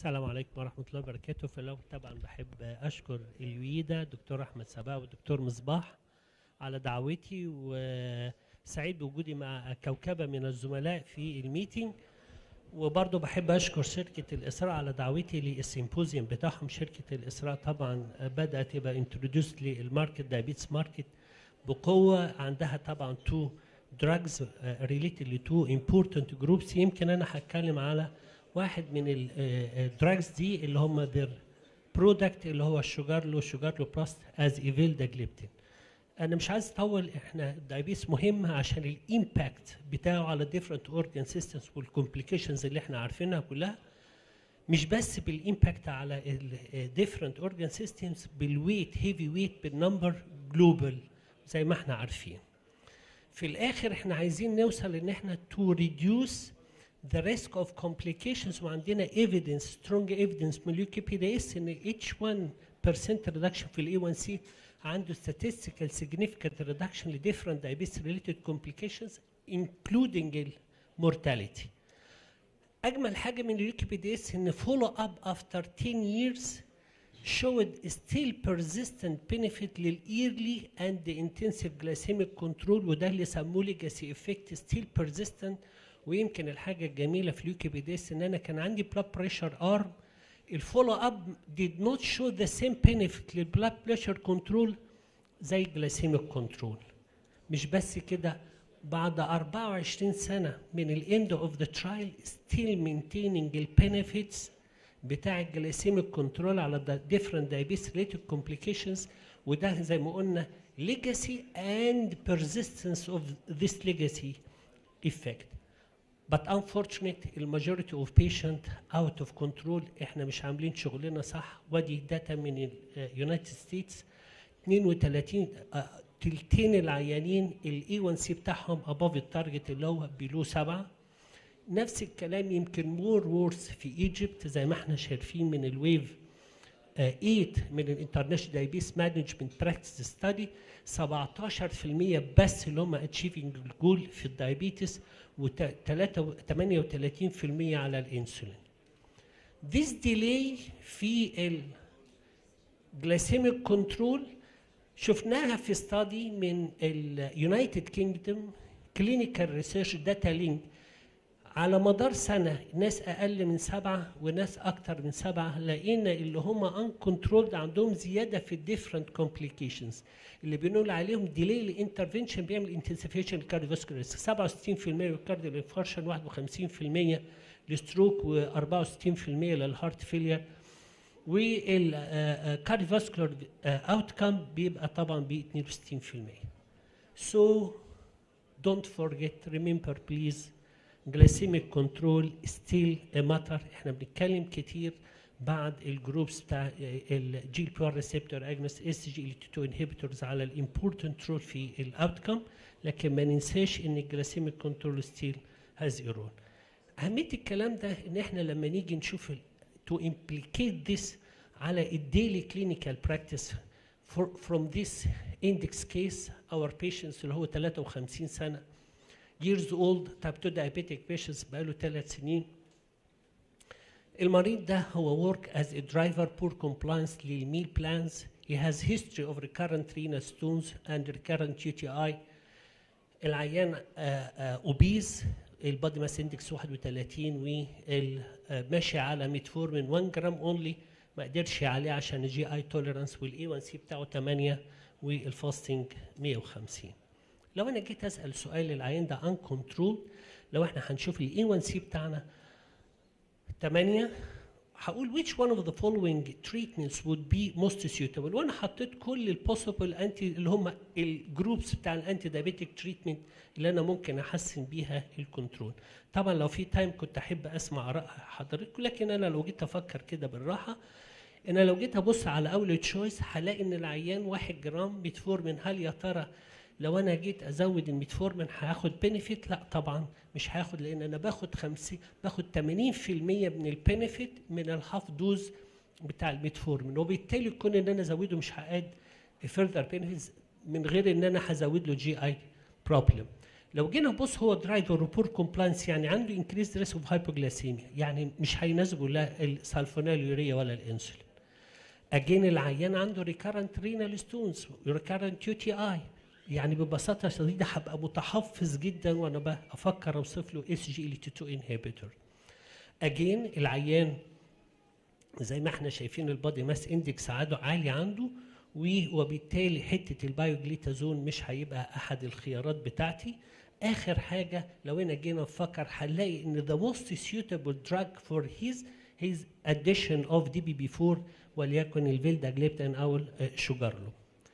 السلام عليكم ورحمة الله وبركاته في الأول طبعا بحب أشكر اليويدا دكتور أحمد سباع والدكتور مصباح على دعوتي وسعيد بوجودي مع كوكبة من الزملاء في الميتنج وبرضه بحب أشكر شركة الإسراء على دعوتي للسيمبوزيوم بتاعهم شركة الإسراء طبعا بدأت تبقى انتروديوس للماركت دايبيتس ماركت بقوة عندها طبعا تو drugs related ل two important groups يمكن أنا هتكلم على واحد من الدراجز دي اللي هم their برودكت اللي هو الشوجارلو شوجارلو بلاست از ايفيلدا جليبتين انا مش عايز اطول احنا الدايبيس مهم عشان الامباكت بتاعه على different organ systems والكومبليكيشنز اللي احنا عارفينها كلها مش بس بالامباكت على ال different organ systems بالويت هيفي ويت بالنمبر جلوبال زي ما احنا عارفين في الاخر احنا عايزين نوصل ان احنا to reduce the risk of complications وعندنا evidence strong evidence من اليوكيبيديس ان each 1% reduction في الاي 1 سي عنده statistical significant reduction ل different diabetes related complications including mortality. اجمل حاجه من اليوكيبيديس ان follow up after 10 years showed still persistent benefit للyearly and the intensive glycemic control وده اللي سموه legacy effect still persistent ويمكن الحاجه الجميله في اليوكيبيديس ان انا كان عندي بلاد بريشر ارم الفولو اب did not show the same benefit للبلاد بريشر كنترول زي الجلايسيميك كنترول مش بس كده بعد 24 سنه من الاند اوف ذا ترايل ستيل مينتيننج البنفيتس بتاع الجلايسيميك كنترول على different diabetes related complications وده زي ما قلنا legacy and persistence of this legacy effect but unfortunately الماجوريتي اوف بيشنت اوت اوف كنترول احنا مش عاملين شغلنا صح ودي داتا من اليونايتد ستيتس 32 تلتين العيانين الاي 1 سي بتاعهم اباف التارجت اللي هو بيلو 7 نفس الكلام يمكن مور وورس في ايجيبت زي ما احنا شايفين من الويف 8 من الانترناشونال دايبيس مانجمنت براكتس ستادي 17% بس اللي هم اتشيفنج الجول في الدايبيتس و 38% على الانسولين. This delay في الجلايسيميك كنترول شفناها في ستادي من اليونايتد كينجدوم كلينيكال ريسيرش داتا لينك على مدار سنة ناس أقل من سبعة وناس أكتر من سبعة لقينا اللي هم uncontrolled عندهم زيادة في الديفرنت كومبليكيشنز اللي بنقول عليهم ديلي الانترفنشن بيعمل انتنسيفيشن الكارديوفاسكولار ريسك 67% للكارديو انفارشن 51% للستروك و64% للهارت فيلير والكارديوفاسكولار اوت كام بيبقى طبعا ب 62% so don't forget remember please glycemic control still a matter احنا بنتكلم كتير بعد الجروبس بتاع الجي بي ار ريسبتور اجنس اس جي ال 2 انهبيتورز على الامبورتنت رول في الاوتكم لكن ما ننساش ان الجلاسيميك كنترول ستيل هاز ايرون اهميه الكلام ده ان احنا لما نيجي نشوف تو implicate this على الديلي كلينيكال براكتس from this index case our patients اللي هو 53 سنه years old type 2 diabetic patients بقاله ثلاث سنين المريض ده هو work as a driver poor compliance للميل plans he has history of recurrent renal stones and recurrent UTI العيان اوبيز البادي ماس اندكس 31 وماشي على ميتفورمين 1 جرام اونلي ما قدرش عليه عشان الجي اي توليرانس والاي 1 سي بتاعه 8 والفاستنج 150 لو انا جيت اسال سؤال للعيان ده ان كنترول لو احنا هنشوف الاي 1 سي بتاعنا 8 هقول which one of the following treatments would be most suitable وانا حطيت كل البوسيبل انتي اللي هم الجروبس بتاع الانتي دايبيتيك تريتمنت اللي انا ممكن احسن بيها الكنترول طبعا لو في تايم كنت احب اسمع اراء حضرتك لكن انا لو جيت افكر كده بالراحه انا لو جيت ابص على اول تشويس هلاقي ان العيان 1 جرام بيتفورمين هل يا ترى لو انا جيت ازود الميتفورمين هاخد بينيفيت لا طبعا مش هاخد لان انا باخد 50 باخد 80% من البينيفيت من الهاف دوز بتاع الميتفورمين وبالتالي كون ان انا ازوده مش هقاد فيرذر بينيفيتس من غير ان انا هزود له جي اي بروبلم لو جينا نبص هو درايفر ريبور كومبلاينس يعني عنده انكريز ريسك اوف هايبوجلاسيميا يعني مش هيناسبه لا السالفونيلوريا ولا الانسولين اجين العيان عنده ريكارنت رينال ستونز ريكارنت يو تي اي يعني ببساطه شديده هبقى متحفظ جدا وانا بفكر اوصف له اس جي ال تي 2 انهبيتور اجين العيان زي ما احنا شايفين البادي ماس اندكس عاده عالي عنده وبالتالي حته البايوجليتازون مش هيبقى احد الخيارات بتاعتي اخر حاجه لو انا جينا نفكر هنلاقي ان the most suitable drug for his his addition of DBB4 وليكن الفيلداجليبتين او الشوجارلو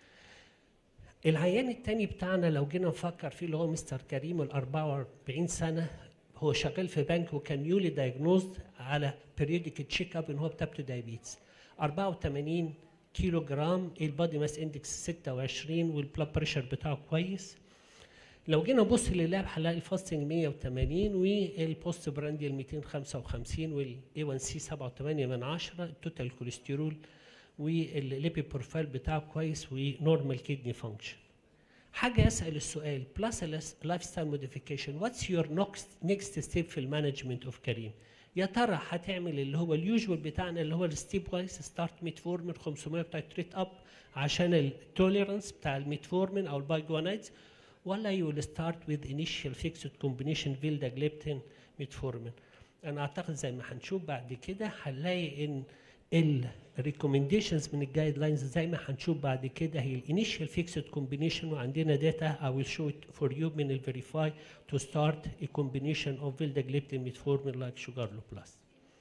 العيان التاني بتاعنا لو جينا نفكر فيه اللي هو مستر كريم ال 44 سنه هو شغال في بنك وكان يولي دايجنوزد على بيريودك تشيك اب ان هو بتابتو دايابيتس 84 كيلو جرام البادي ماس اندكس 26 والبلاد بريشر بتاعه كويس لو جينا نبص لللاب هنلاقي الفاستنج 180 والبوست برانديال 255 والاي 1 سي 7.8 من 10 التوتال كوليسترول والليبي بروفايل بتاعه كويس ونورمال كيدني فانكشن حاجه يسال السؤال بلس لايف ستايل موديفيكيشن واتس يور نيكست ستيب في المانجمنت اوف كريم يا ترى هتعمل اللي هو اليوجوال بتاعنا اللي هو الستيب وايز ستارت ميتفورمين 500 بتاع تريت اب عشان التوليرانس بتاع الميتفورمين او البايجوانايدز ولا يو ويل ستارت وذ انيشال فيكسد كومبينيشن فيلداجليبتين ميتفورمين انا اعتقد زي ما هنشوف بعد كده هنلاقي ان الريكومنديشنز من الجايد لاينز زي ما هنشوف بعد كده هي الانيشال فيكسد كومبينيشن وعندنا داتا اي ويل شو ات فور يو من الفيريفاي تو ستارت ا كومبينيشن اوف فيلداجليبتين ميتفورمين لايك شوجارلو بلس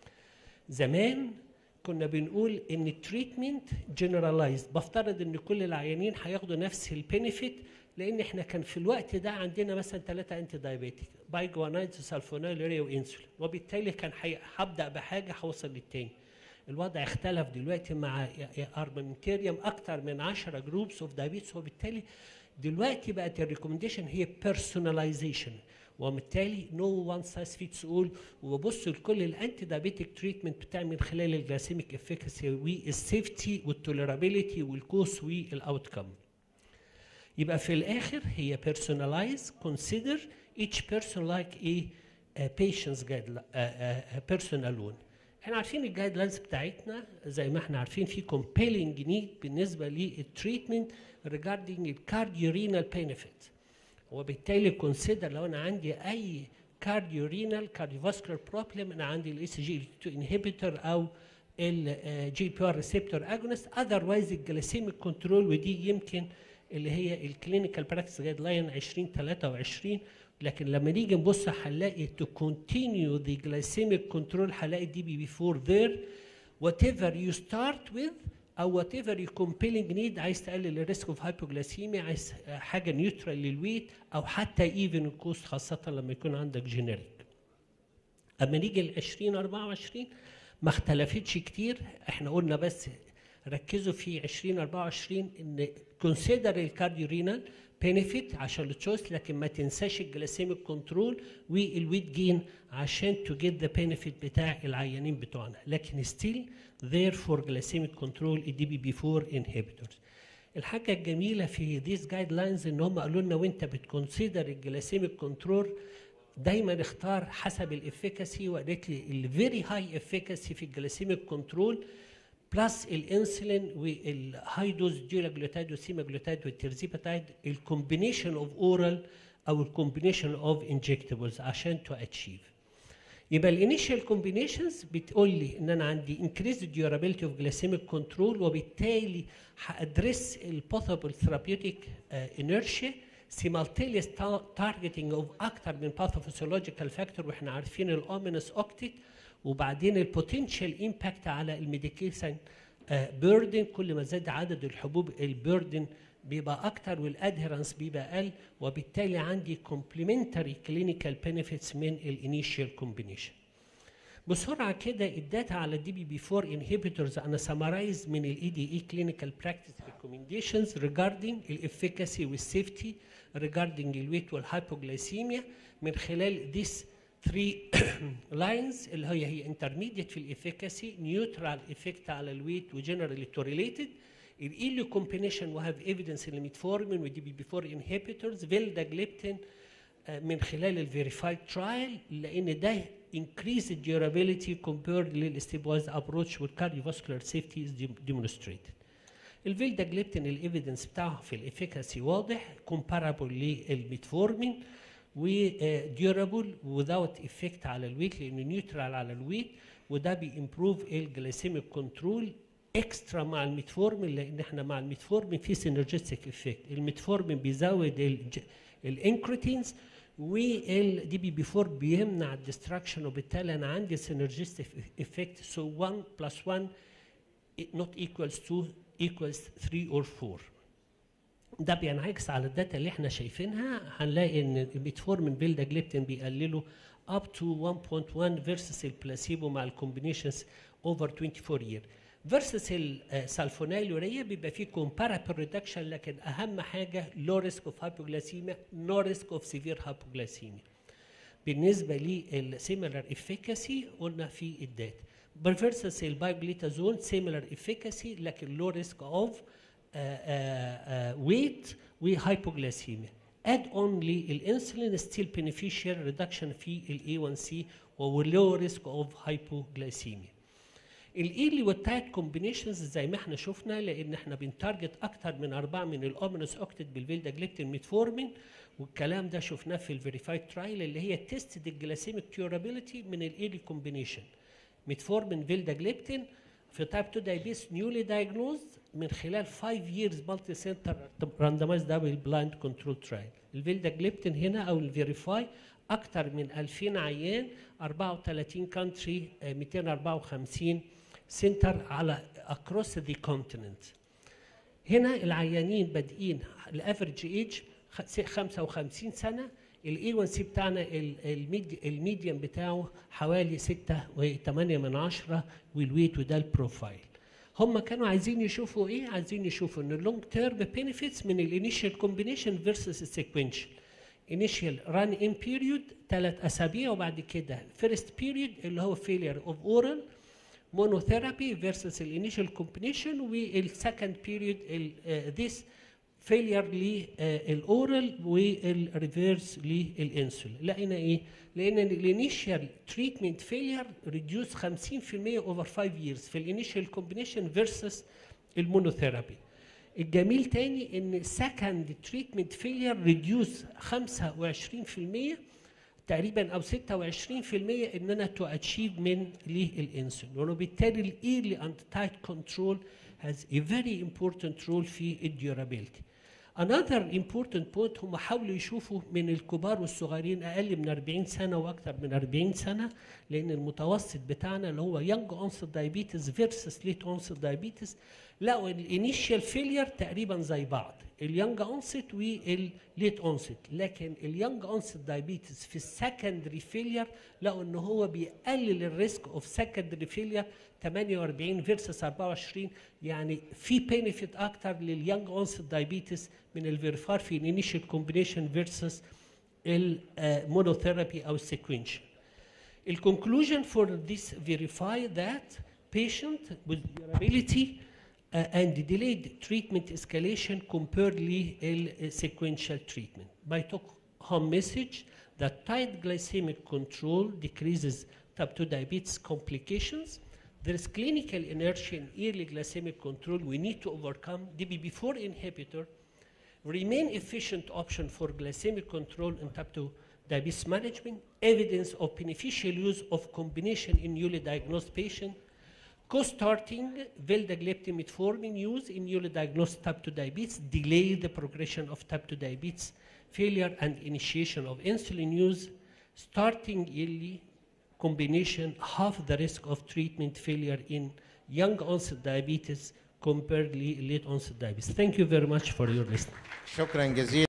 زمان كنا بنقول ان التريتمنت جنرالايزد بفترض ان كل العيانين هياخدوا نفس البينيفيت لان احنا كان في الوقت ده عندنا مثلا ثلاثه انتي دايابيتيك بايجوانايدز وسالفونيلوريا وانسولين وبالتالي كان هبدا بحاجه هوصل للتاني الوضع اختلف دلوقتي مع ارمنتيريوم اكتر من 10 جروبس اوف دايابيتس وبالتالي دلوقتي بقت الريكومنديشن هي بيرسوناليزيشن وبالتالي نو وان سايز فيتس اول وبص لكل الانتي دايابيتيك تريتمنت بتاع من خلال الجلاسيميك افيكاسي والسيفتي والتوليرابيلتي والكوست والاوتكم يبقى في الاخر هي personalize consider each person like a, a patient's guide a, a, a person alone احنا عارفين الجايد لاينز بتاعتنا زي ما احنا عارفين في compelling need بالنسبه للتريتمنت regarding الكارديورينال benefit وبالتالي كونسيدر لو انا عندي اي كارديورينال كارديوفاسكولار بروبلم انا عندي الاس جي 2 انهبيتور او الجي بي ار ريسبتور اجونست اذروايز الجلاسيميك كنترول ودي يمكن اللي هي الكلينيكال براكتس جايد لاين 2023 لكن لما نيجي نبص هنلاقي تو كونتينيو ذا جلايسيميك كنترول هنلاقي دي بي بي 4 ذير وات ايفر يو ستارت وذ او وات ايفر يو كومبيلنج نيد عايز تقلل الريسك اوف هايبوجلاسيميا عايز حاجه نيوترال للويت او حتى ايفن الكوست خاصه لما يكون عندك جينيريك اما نيجي ل 2024 ما اختلفتش كتير احنا قلنا بس ركزوا في 2024 ان كونسيدر الكارديورينال بينيفيت عشان التشويس لكن ما تنساش الجلاسيميك كنترول والويت جين عشان تو جيت ذا بينيفيت بتاع العيانين بتوعنا لكن ستيل ذير فور جلاسيميك كنترول الدي بي بي 4 انهبيتورز الحاجه الجميله في ذيس جايد لاينز ان هم قالوا لنا وانت بتكونسيدر الجلاسيميك كنترول دايما اختار حسب الافيكاسي وقالت لي الفيري هاي افيكاسي في الجلاسيميك كنترول بلس الانسولين والهاي دوز ديولاجلوتايد والسيماجلوتايد والترزيباتايد الكومبينيشن اوف اورال او الكومبينيشن اوف انجكتبلز عشان تو اتشيف يبقى الانيشال كومبينيشنز بتقول لي ان انا عندي انكريز ديورابيلتي اوف جلاسيميك كنترول وبالتالي هادرس البوثابل ثيرابيوتيك انيرشيا simultaneous targeting of اكتر من pathophysiological factor واحنا عارفين الاومينس اوكتيت وبعدين البوتنشال امباكت على الميديكيشن بيردن كل ما زاد عدد الحبوب البيردن بيبقى اكتر والادهرنس بيبقى اقل وبالتالي عندي كومبلمنتري كلينيكال بنفيتس من الانيشال كومبينيشن بسرعه كده الداتا على الدي بي بي 4 انهبيتورز انا سمرايز من الاي دي اي كلينيكال براكتس ريكومنديشنز ريجاردنج الافيكاسي والسيفتي ريجاردنج الويت والهايبوجلايسيميا من خلال ذيس 3 لاينز اللي هي هي انترميديت في الافيكاسي نيوترال افكت على الويت وجنرالي توريليتد الايليو كومبينيشن وهاف ايفيدنس ان الميتفورمين ودي بي بي 4 انهبيتورز فيلداجليبتين آه، من خلال الفيريفايد ترايل لان ده increase durability compared للستيبوايز ابروتش والكارديوفاسكولار سيفتي is demonstrated. الفيلداجليبتين الايفيدنس بتاعه في الافيكاسي واضح comparable للميتفورمين وديورابل without effect على الويت لانه نيوترال على الويت وده بيمبروف الجلايسيميك كنترول اكسترا مع الميتفورمين لان احنا مع الميتفورمين في سينرجستيك افكت الميتفورمين بيزود الانكريتينز والدي بي بي 4 بيمنع الديستراكشن وبالتالي انا عندي سينرجستيك افكت سو 1 بلس 1 not equals 2 equals 3 or 4 ده بينعكس على الداتا اللي احنا شايفينها هنلاقي ان الميتفورمين فيلداجليبتين بيقللوا up to 1.1 versus البلاسيبو مع الكومبينيشنز over 24 year versus السلفونيلوريا بيبقى فيه comparable reduction لكن اهم حاجه low risk of hypoglycemia no risk of severe hypoglycemia بالنسبه للسيميلر افيكاسي قلنا في الداتا versus البايوجليتازون سيميلر افيكاسي لكن low risk of ويت وهايبوغلاسيميا اد اون للانسولين ستيل بينيفيشال ريدكشن في الاي 1 سي ولو ريسك اوف هايبوغلاسيميا الايلي والتايت كومبينيشنز زي ما احنا شفنا لان احنا بنتارجت اكتر من اربعه من الاومينوس اوكتيد بالفيلداجليبتين ميتفورمين والكلام ده شفناه في الفيريفايد ترايل اللي هي تيست الجلاسيميك تيورابيلتي من الايلي كومبينيشن ميتفورمين فيلداجليبتين في تايب 2 دايبيس نيولي دايجنوزد من خلال 5 years مالتي سنتر راندمايز دبل بلايند كنترول ترايل الفيلداجليبتين هنا او الفيريفاي اكثر من 2000 عيان 34 كونتري 254 سنتر على اكروس ذا كونتيننت هنا العيانين بادئين الافرج ايج 55 سنه الاي 1 سي بتاعنا الميديان بتاعه حوالي 6 و8 من عشرة والويت وده البروفايل هم كانوا عايزين يشوفوا ايه عايزين يشوفوا ان اللونج تيرم بينيفيتس من الانيشال كومبينيشن فيرسس السيكونشال انيشال ران ان بيريود ثلاث اسابيع وبعد كده فيرست بيريود اللي هو فيلير اوف اورال مونوثيرابي فيرسس الانيشال كومبينيشن والسكند بيريود ذيس فيلير للاورال والريفيرس للانسولين لقينا ايه؟ لان الانيشال تريتمنت فيلير ريديوس 50% اوفر 5 years في الانيشال كومبينيشن فيرسس المونوثيرابي الجميل تاني ان سكند تريتمنت فيلير ريديوس 25% تقريبا او 26% ان انا تو اتشيف من للانسولين وبالتالي الايرلي اند تايت كنترول has a very important role في الديورابيلتي another important point هم حاولوا يشوفوا من الكبار والصغيرين اقل من 40 سنه واكثر من 40 سنه لان المتوسط بتاعنا اللي هو يونج اونست دايابيتس فيرسس ليت اونست دايابيتس لقوا الانيشال فيلير تقريبا زي بعض اليونج اونست والليت اونست لكن اليونج اونست دايابيتس في السكندري فيلير لقوا ان هو بيقلل الريسك اوف سكندري فيلير 48 فيرسس 24 يعني في بينيفيت اكتر لليونج اونست دايابيتس من الفيرفار في الانيشال كومبينيشن فيرسس المونوثيرابي او السيكونشال الكونكلوجن فور this verify that patient with durability uh, and delayed treatment escalation compared to sequential treatment. By took home message that tight glycemic control decreases type 2 diabetes complications. There is clinical inertia in early glycemic control we need to overcome. DBB4 inhibitor remain efficient option for glycemic control in type 2 diabetes management. Evidence of beneficial use of combination in newly diagnosed patient Co-starting vildagliptin metformin use in newly diagnosed type 2 diabetes delay the progression of type 2 diabetes failure and initiation of insulin use. Starting early combination half the risk of treatment failure in young onset diabetes compared to late onset diabetes. Thank you very much for your listening. شكرا جزيلا